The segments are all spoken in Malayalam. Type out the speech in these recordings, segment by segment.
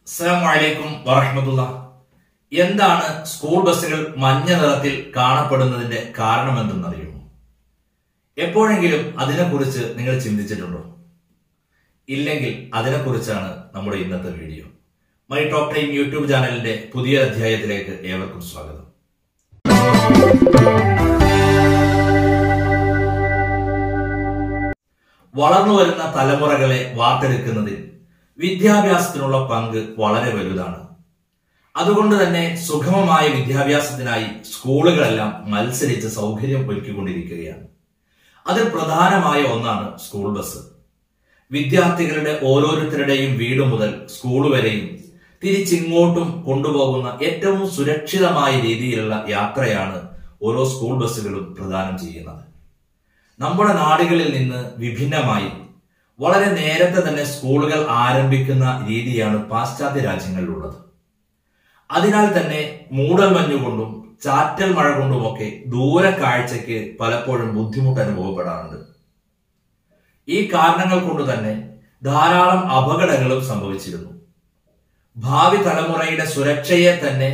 അസ്സലാമു അലൈക്കും വറഹ്മത്തുള്ള എന്താണ് സ്കൂൾ ബസ്സുകൾ മഞ്ഞ നിറത്തിൽ കാണപ്പെടുന്നതിന്റെ കാരണമെന്തെന്നറിയുമോ എപ്പോഴെങ്കിലും അതിനെക്കുറിച്ച് നിങ്ങൾ ചിന്തിച്ചിട്ടുണ്ടോ ഇല്ലെങ്കിൽ അതിനെക്കുറിച്ചാണ് നമ്മുടെ ഇന്നത്തെ video my top time YouTube ചാനലിന്റെ പുതിയ അധ്യായത്തിലേക്ക് ഏവർക്കും സ്വാഗതം വളർന്നു വരുന്ന തലമുറകളെ വാർത്തെടുക്കുന്നതിൽ വിദ്യാഭ്യാസത്തിനുള്ള പങ്ക് വളരെ വലുതാണ് അതുകൊണ്ട് തന്നെ സുഗമമായ വിദ്യാഭ്യാസത്തിനായി സ്കൂളുകളെല്ലാം മത്സരിച്ച് സൗകര്യം ഒരുക്കിക്കൊണ്ടിരിക്കുകയാണ് അതിൽ പ്രധാനമായ ഒന്നാണ് സ്കൂൾ ബസ് വിദ്യാർത്ഥികളുടെ ഓരോരുത്തരുടെയും വീട് മുതൽ സ്കൂൾ വരെയും തിരിച്ചിങ്ങോട്ടും കൊണ്ടുപോകുന്ന ഏറ്റവും സുരക്ഷിതമായ രീതിയിലുള്ള യാത്രയാണ് ഓരോ സ്കൂൾ ബസ്സുകളും പ്രദാനം ചെയ്യുന്നത് നമ്മുടെ നാടുകളിൽ നിന്ന് വിഭിന്നമായി വളരെ നേരത്തെ തന്നെ സ്കൂളുകൾ ആരംഭിക്കുന്ന രീതിയാണ് പാശ്ചാത്യ രാജ്യങ്ങളിലുള്ളത് അതിനാൽ തന്നെ മൂടൽമഞ്ഞ് കൊണ്ടും ചാറ്റൽ മഴ കൊണ്ടുമൊക്കെ ദൂര കാഴ്ചയ്ക്ക് പലപ്പോഴും ബുദ്ധിമുട്ട് അനുഭവപ്പെടാറുണ്ട് ഈ കാരണങ്ങൾ കൊണ്ട് തന്നെ ധാരാളം അപകടങ്ങളും സംഭവിച്ചിരുന്നു ഭാവി തലമുറയുടെ സുരക്ഷയെ തന്നെ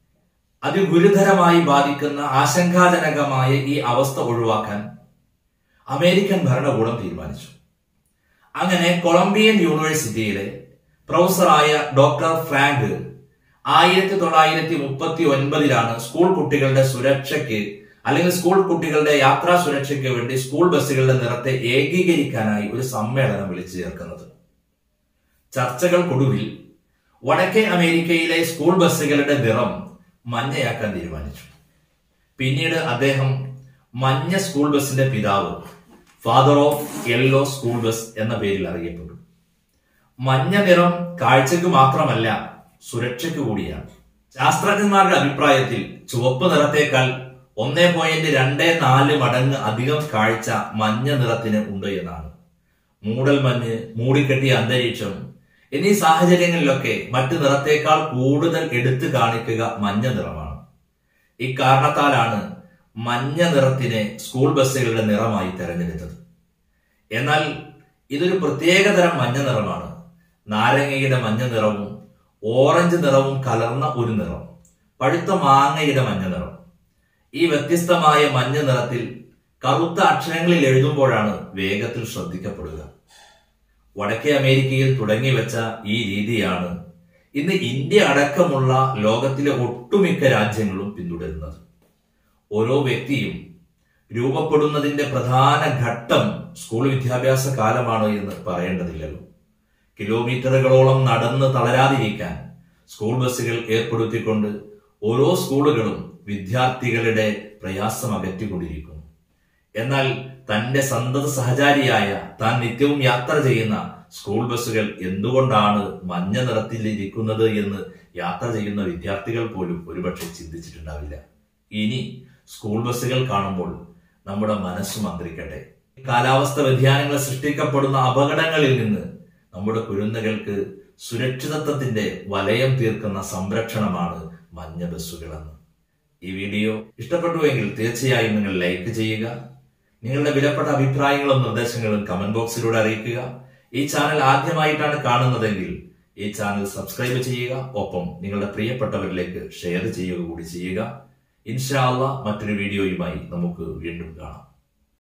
അതിഗുരുതരമായി ബാധിക്കുന്ന ആശങ്കാജനകമായ ഈ അവസ്ഥ ഒഴിവാക്കാൻ അമേരിക്കൻ ഭരണകൂടം തീരുമാനിച്ചു അങ്ങനെ കൊളംബിയൻ യൂണിവേഴ്സിറ്റിയിലെ പ്രൊഫസറായ ഡോക്ടർ ഫ്രാങ്ക് ആയിരത്തി തൊള്ളായിരത്തി മുപ്പത്തി ഒൻപതിലാണ് സ്കൂൾ കുട്ടികളുടെ സുരക്ഷയ്ക്ക് അല്ലെങ്കിൽ സ്കൂൾ കുട്ടികളുടെ യാത്രാ സുരക്ഷയ്ക്ക് വേണ്ടി സ്കൂൾ ബസ്സുകളുടെ നിറത്തെ ഏകീകരിക്കാനായി ഒരു സമ്മേളനം വിളിച്ചു ചേർക്കുന്നത് ചർച്ചകൾക്കൊടുവിൽ വടക്കേ അമേരിക്കയിലെ സ്കൂൾ ബസ്സുകളുടെ നിറം മഞ്ഞയാക്കാൻ തീരുമാനിച്ചു പിന്നീട് അദ്ദേഹം മഞ്ഞ സ്കൂൾ ബസിന്റെ പിതാവ് father of yellow school bus എന്ന പേരിൽ അറിയപ്പെട്ടു മഞ്ഞ നിറം കാഴ്ചക്ക് മാത്രമല്ല സുരക്ഷയ്ക്ക് കൂടിയാണ് ശാസ്ത്രജ്ഞന്മാരുടെ അഭിപ്രായത്തിൽ ചുവപ്പ് നിറത്തേക്കാൾ ഒന്നേ പോയിന്റ് രണ്ട് നാല് മടങ്ങ് അധികം കാഴ്ച മഞ്ഞ നിറത്തിന് ഉണ്ട് എന്നാണ് മൂടൽമഞ്ഞ് മൂടിക്കെട്ടിയ അന്തരീക്ഷം എന്നീ സാഹചര്യങ്ങളിലൊക്കെ മറ്റു നിറത്തേക്കാൾ കൂടുതൽ എടുത്തു കാണിക്കുക മഞ്ഞ നിറമാണ് ഇക്കാരണത്താലാണ് മഞ്ഞ നിറത്തിനെ സ്കൂൾ ബസ്സുകളുടെ നിറമായി തെരഞ്ഞെടുത്തത് എന്നാൽ ഇതൊരു പ്രത്യേകതരം മഞ്ഞ നിറമാണ് നാരങ്ങയുടെ മഞ്ഞ നിറവും ഓറഞ്ച് നിറവും കലർന്ന ഒരു നിറം പഴുത്ത മാങ്ങയുടെ മഞ്ഞ നിറം ഈ വ്യത്യസ്തമായ മഞ്ഞ നിറത്തിൽ കറുത്ത അക്ഷരങ്ങളിൽ എഴുതുമ്പോഴാണ് വേഗത്തിൽ ശ്രദ്ധിക്കപ്പെടുക വടക്കേ അമേരിക്കയിൽ തുടങ്ങി വെച്ച ഈ രീതിയാണ് ഇന്ന് ഇന്ത്യ അടക്കമുള്ള ലോകത്തിലെ ഒട്ടുമിക്ക രാജ്യങ്ങളും പിന്തുടരുന്നത് ഓരോ വ്യക്തിയും രൂപപ്പെടുന്നതിന്റെ പ്രധാന ഘട്ടം സ്കൂൾ വിദ്യാഭ്യാസ കാലമാണ് എന്ന് പറയേണ്ടതില്ലല്ലോ കിലോമീറ്ററുകളോളം നടന്ന് തളരാതിരിക്കാൻ സ്കൂൾ ബസ്സുകൾ ഏർപ്പെടുത്തിക്കൊണ്ട് ഓരോ സ്കൂളുകളും വിദ്യാർത്ഥികളുടെ പ്രയാസം അകറ്റിക്കൊണ്ടിരിക്കുന്നു എന്നാൽ തന്റെ സന്തത സഹചാരിയായ താൻ നിത്യവും യാത്ര ചെയ്യുന്ന സ്കൂൾ ബസ്സുകൾ എന്തുകൊണ്ടാണ് മഞ്ഞ നിറത്തിലിരിക്കുന്നത് എന്ന് യാത്ര ചെയ്യുന്ന വിദ്യാർത്ഥികൾ പോലും ഒരുപക്ഷെ ചിന്തിച്ചിട്ടുണ്ടാവില്ല ഇനി സ്കൂൾ ബസ്സുകൾ കാണുമ്പോൾ നമ്മുടെ മനസ്സ് മന്ത്രിക്കട്ടെ കാലാവസ്ഥ വ്യതിയാനങ്ങൾ സൃഷ്ടിക്കപ്പെടുന്ന അപകടങ്ങളിൽ നിന്ന് നമ്മുടെ കുരുന്നുകൾക്ക് സുരക്ഷിതത്വത്തിന്റെ വലയം തീർക്കുന്ന സംരക്ഷണമാണ് മഞ്ഞ ബസ്സുകളെന്ന് ഈ വീഡിയോ ഇഷ്ടപ്പെട്ടുവെങ്കിൽ തീർച്ചയായും നിങ്ങൾ ലൈക്ക് ചെയ്യുക നിങ്ങളുടെ വിലപ്പെട്ട അഭിപ്രായങ്ങളും നിർദ്ദേശങ്ങളും കമന്റ് ബോക്സിലൂടെ അറിയിക്കുക ഈ ചാനൽ ആദ്യമായിട്ടാണ് കാണുന്നതെങ്കിൽ ഈ ചാനൽ സബ്സ്ക്രൈബ് ചെയ്യുക ഒപ്പം നിങ്ങളുടെ പ്രിയപ്പെട്ടവരിലേക്ക് ഷെയർ ചെയ്യുക കൂടി ചെയ്യുക ഇൻഷാ അള്ളാ മറ്റൊരു വീഡിയോയുമായി നമുക്ക് വീണ്ടും കാണാം